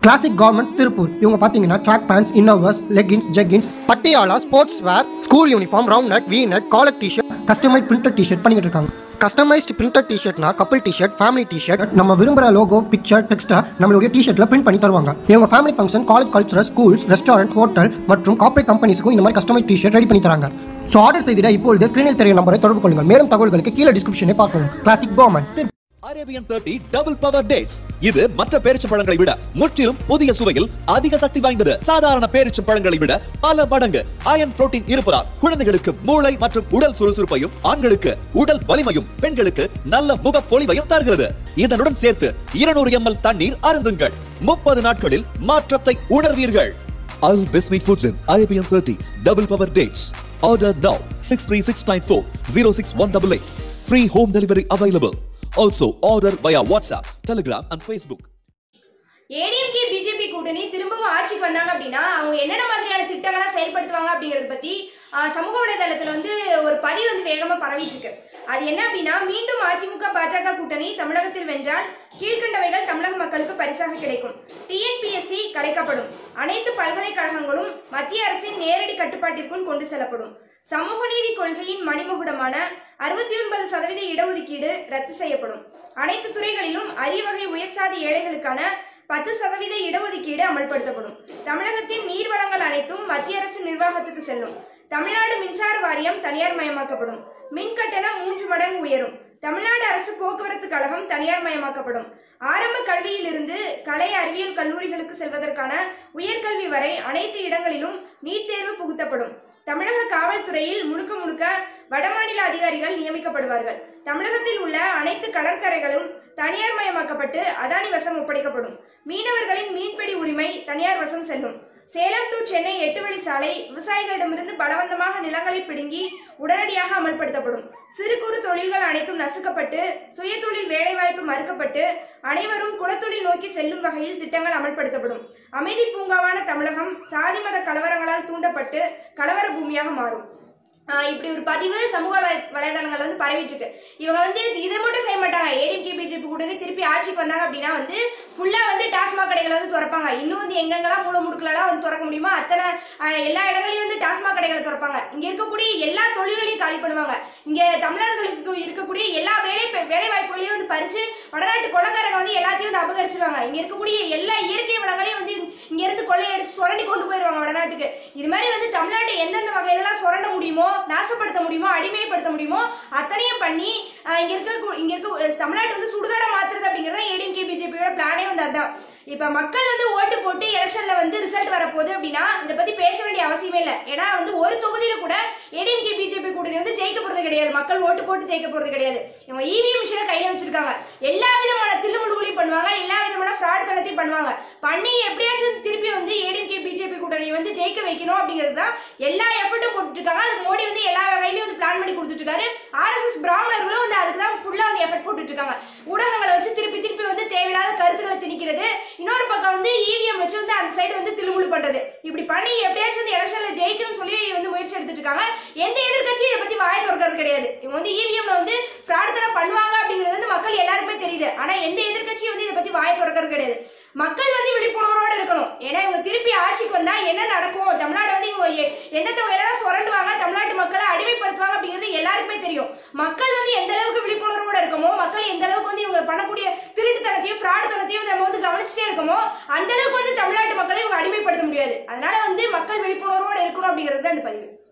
Classic garments Tiruppur இவங்க பார்த்தீங்கன்னா track pants innerwears leggings jeggings Patiala sports wear school uniform round neck V neck collar t-shirt customized printed t-shirt பண்ணிட்டு இருக்காங்க customised printed டிஷர்ட்னா கப்பல் T shirt family T shirt நம்ம விரும்புகிற logo picture டெக்ஸ்ட்டை நம்மளுடைய டிஷர்ட்ல பிரிண்ட் பண்ணி தருவாங்க இவங்க family function college cultural schools restaurant hotel மற்றும் கார்ப்பரேட் கம்பெனிஸுக்கும் இந்த மாதிரி கஸ்டமைஸ் டிஷர்ட் ரெடி பண்ணி தராங்க ஸோ ஆர்டர் செய்திட இப்பொழுது ஸ்கிரீனில் தெரிய நம்பரை தொடர்பு கொள்ளுங்கள் மேலும் தகவல்களுக்கு கீழே டிஸ்கிரிப்ஷனை பார்க்கவும் classic garments Arabian thirty double power dates இது மற்ற பேரிச்சம் பழங்களை விட முற்றிலும் புதிய சுவையில் அதிக சக்தி வாய்ந்தது சாதாரண பேரிச்சம் பழங்களை விட பல மடங்கு அயன் புரோட்டீன் இருப்பதால் குழந்தைகளுக்கு மூளை மற்றும் உடல் சுறுசுறுப்பையும் ஆண்களுக்கு உடல் வலிமையும் பெண்களுக்கு நல்ல முக பொலிவையும் தருகிறது இதனுடன் சேர்த்து இருநூறு எம்எல் தண்ணீர் அருந்துங்கள் முப்பது நாட்களில் மாற்றத்தை உணர்வீர்கள் Al Bismi foods in Arabian thirty double power dates order now six three six nine four zero six one double eight free home delivery available Also order via WhatsApp, Telegram and Facebook. ADMK BJP கூட்டணி திரும்பவும் ஆட்சிக்கு வந்தாங்க அப்படின்னா அவங்க என்னென்ன மாதிரியான திட்டங்களை செயல்படுத்துவாங்க அப்படிங்கறத பத்தி ஆஹ், சமூக வலைதளத்துல வந்து ஒரு பதிவு வந்து வேகமா பரவிட்டு இருக்கு அது என்ன அப்படின்னா மீண்டும் அதிமுக பாஜக கூட்டணி தமிழகத்தில் வென்றால் கீழ்கண்டவைகள் தமிழக மக்களுக்கு பரிசாக கிடைக்கும் டிஎன்பிஎஸ்சி கலைக்கப்படும் அனைத்து பல்கலைக்கழகங்களும் மத்திய அரசின் நேரடி கட்டுப்பாட்டிற்குள் கொண்டு செல்லப்படும் சமூக நீதி கொள்கையின் மணிமகுடமான அறுபத்தி ஒன்பது சதவீத இடஒதுக்கீடு ரத்து செய்யப்படும் அனைத்து துறைகளிலும் அரிய வகை உயர்சாதி ஏழைகளுக்கான பத்து சதவீத இடஒதுக்கீடு அமல்படுத்தப்படும் தமிழகத்தின் நீர் வளங்கள் அனைத்தும் மத்திய அரசு நிர்வாகத்துக்கு செல்லும் தமிழ்நாடு மின்சார வாரியம் தனியார் மயமாக்கப்படும் மின் கட்டணம் மூன்று மடங்கு உயரும் தமிழ்நாடு அரசு போக்குவரத்து கழகம் தனியார் மயமாக்கப்படும் ஆரம்ப கல்வியிலிருந்து கலை அறிவியல் கல்லூரிகளுக்கு செல்வதற்கான உயர்கல்வி வரை அனைத்து இடங்களிலும் நீட் தேர்வு புகுத்தப்படும் தமிழக காவல்துறையில் முழுக்க முழுக்க வடமாநில அதிகாரிகள் நியமிக்கப்படுவார்கள் தமிழகத்தில் உள்ள அனைத்து கடற்கரைகளும் தனியார் மயமாக்கப்பட்டு அதானி வசம் ஒப்படைக்கப்படும் மீனவர்களின் மீன்பிடி உரிமை தனியார் வசம் செல்லும் சேலம் டு சென்னை எட்டு வழி சாலை விவசாயிகளிடமிருந்து பலவந்தமாக நிலங்களை பிடுங்கி உடனடியாக அமல்படுத்தப்படும் சிறு குறு தொழில்கள் அனைத்தும் நசுக்கப்பட்டு சுயதொழில் வேலைவாய்ப்பு மறுக்கப்பட்டு அனைவரும் குலத்தொழில் நோக்கி செல்லும் வகையில் திட்டங்கள் அமல்படுத்தப்படும் அமைதி பூங்காவான தமிழகம் சாதி மத கலவரங்களால் தூண்டப்பட்டு கலவர பூமியாக மாறும் ஆஹ் இப்படி ஒரு பதிவு சமூக வலை- வலைதளங்கள்ல வந்து பரவிட்டு இருக்கு இவங்க வந்து இதை மட்டும் செய்ய மாட்டாங்க ஏடிஎம்கே பிஜேபி கூட்டணி திருப்பி ஆட்சிக்கு வந்தாங்க அப்படின்னா வந்து ஃபுல்லா வந்து டாஸ்மாக் கடைகளை வந்து திறப்பாங்க இன்னும் வந்து எங்கெங்கெல்லாம் மூல முடுக்கலாம் வந்து திறக்க முடியுமோ அத்தனை ஆஹ் எல்லா இடங்களையும் வந்து டாஸ்மாக் கடைகளை திறப்பாங்க இங்க இருக்கக்கூடிய எல்லா தொழில்களையும் காலி பண்ணுவாங்க இங்க தமிழர்களுக்கு இருக்கக்கூடிய எல்லா வேலை வேலை வாய்ப்புகளையும் வந்து பறிச்சு வடநாட்டு கொள்ளக்காரங்க வந்து எல்லாத்தையும் வந்து அபகரிச்சிருவாங்க இங்க இருக்கக்கூடிய எல்லா இயற்கை வளங்களையும் வந்து இங்க இருந்து கொள்ளையடிச்சு சுரண்டி கொண்டு போயிருவாங்க வடநாட்டுக்கு இது மாதிரி வந்து தமிழ்நாட்டை எந்தெந்த வகையிலலாம் சுரண்ட முடியுமோ நாசப்படுத்த முடியுமோ அடிமைப்படுத்த முடியுமோ அத்தனையும் பண்ணி ஆஹ் இங்க இருக்க இங்க இருக்க தமிழ்நாட்டை வந்து சுடுகாடை மாத்துறது அப்படிங்கறது ஏடிஎம்கே பிஜேபியோட பிளானே வந்து அதான் இப்ப மக்கள் வந்து ஓட்டு போட்டு எலெக்ஷன்ல வந்து ரிசல்ட் வரப்போகுது அப்படின்னா இதை பத்தி பேச வேண்டிய அவசியமே இல்லை ஏன்னா வந்து ஒரு தொகுதியில கூட ஏடிஎம்கே பிஜேபி கூட்டணி வந்து ஜெயிக்க போறது கிடையாது மக்கள் ஓட்டு போட்டு ஜெயிக்க போறது கிடையாது இவங்க இவிஎம் மிஷினை கையில வச்சிருக்காங்க எல்லா விதமான தில்லுமுழுகளையும் பண்ணுவாங்க எல்லா விதமான ஃப்ராட் தனத்தையும் பண்ணுவாங்க பண்ணி எப்படியாச்சும் திருப்பி வந்து ஏடிஎம்கே பிஜேபி கூட்டணி வந்து ஜெயிக்க வைக்கணும் அப்படிங்கிறது தான் எல்லா எஃபர்ட்டும் போட்டுட்டு இருக்காங்க அது மோடி வந்து எல்லா வகையிலும் வந்து பிளான் பண்ணி கொடுத்துட்டு இருக்காரு ஆர்எஸ்எஸ் பிராமணர்களும் வந்து அதுக்கு தான் ஃபுல்லா வந்து எஃபர்ட் போட்டுட்டு இருக்காங்க ஊடகங்களை வச்சு திருப்பி திருப்பி வந்து தேவையில்லாத கருத்துக்களை திணிக்கிறது இன்னொரு பக்கம் வந்து இவிஎம் வச்சு வந்து அந்த சைடு வந்து திருமுழு பண்றது இப்படி பண்ணி எப்படியாச்சும் வந்து எலெக்ஷன்ல ஜெயிக்கணும்னு சொல்லி வந்து முயற்சி எடுத்துட்டு இருக்காங்க எந்த எதிர்க்கட்சியும் இதை பத்தி வாய் திறக்கிறது கிடையாது இவங்க வந்து இவிஎம்ல வந்து ஃப்ராட் தனம் பண்ணுவாங்க அப்படிங்கிறது வந்து மக்கள் எல்லாருக்குமே தெரியுது ஆனா எந்த எதிர்க்கட்சியும் வந்து இதை பத்தி வாய் திறக்கிறது கிடையாது மக்கள் வந்து விழிப்புணர்வோட இருக்கணும் ஏன்னா இவங்க திருப்பி ஆட்சிக்கு வந்தா என்ன நடக்கும் தமிழ்நாடு வந்து இவங்க எ- எந்தெந்த வகையிலாம் சுரண்டுவாங்க தமிழ்நாட்டு மக்களை அடிமைப்படுத்துவாங்க அப்படிங்கிறது எல்லாருக்குமே தெரியும் மக்கள் வந்து எந்த அளவுக்கு விழிப்புணர்வோட இருக்கமோ மக்கள் எந்த அளவுக்கு வந்து இவங்க பண்ணக்கூடிய திருட்டுத்தனத்தையும் ஃப்ராட் தனத்தையும் நம்ம வந்து கவனிச்சுட்டே இருக்கமோ அந்த அளவுக்கு வந்து தமிழ்நாட்டு மக்களை இவங்க அடிமைப்படுத்த முடியாது அதனால வந்து மக்கள் விழிப்புணர்வோட இருக்கணும் அப்படிங்கிறது தான் இந்த பதிவு